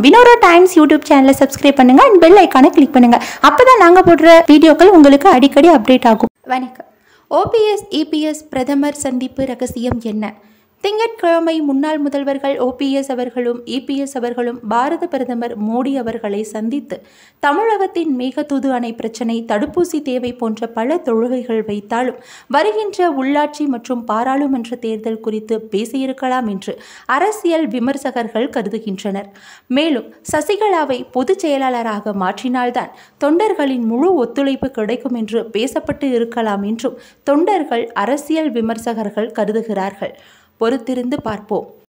வினோரோ times YouTube சேனலை subscribe பண்ணுங்க and bell ஐக்கானை கிளிக் பண்ணுங்க அப்பதான் நாங்க போடுற வீடியோக்கள் உங்களுக்கு அடிக்கடி அப்டேட் ஆகும் வணக்கம் ஓபிஎஸ் இபிஎஸ் பிரதமர் சந்திப்பு ரகசியம் என்ன திங்கட்கிழமை முன்னாள் முதல்வர்கள் ஓபிஎஸ் அவர்களும் இபிஎஸ் அவர்களும் பாரத பிரதமர் மோடி அவர்களை சந்தித்து தமிழகத்தின் மேகதூது அணை பிரச்சினை தடுப்பூசி தேவை போன்ற பல தொழுகைகள் வைத்தாலும் வருகின்ற உள்ளாட்சி மற்றும் பாராளுமன்ற தேர்தல் குறித்து பேசியிருக்கலாம் என்று அரசியல் விமர்சகர்கள் கருதுகின்றனர் மேலும் சசிகலாவை பொதுச் செயலாளராக மாற்றினால்தான் தொண்டர்களின் முழு ஒத்துழைப்பு கிடைக்கும் என்று பேசப்பட்டு இருக்கலாம் என்றும் தொண்டர்கள் அரசியல் விமர்சகர்கள் கருதுகிறார்கள் பொறுத்திருந்து பார்ப்போம்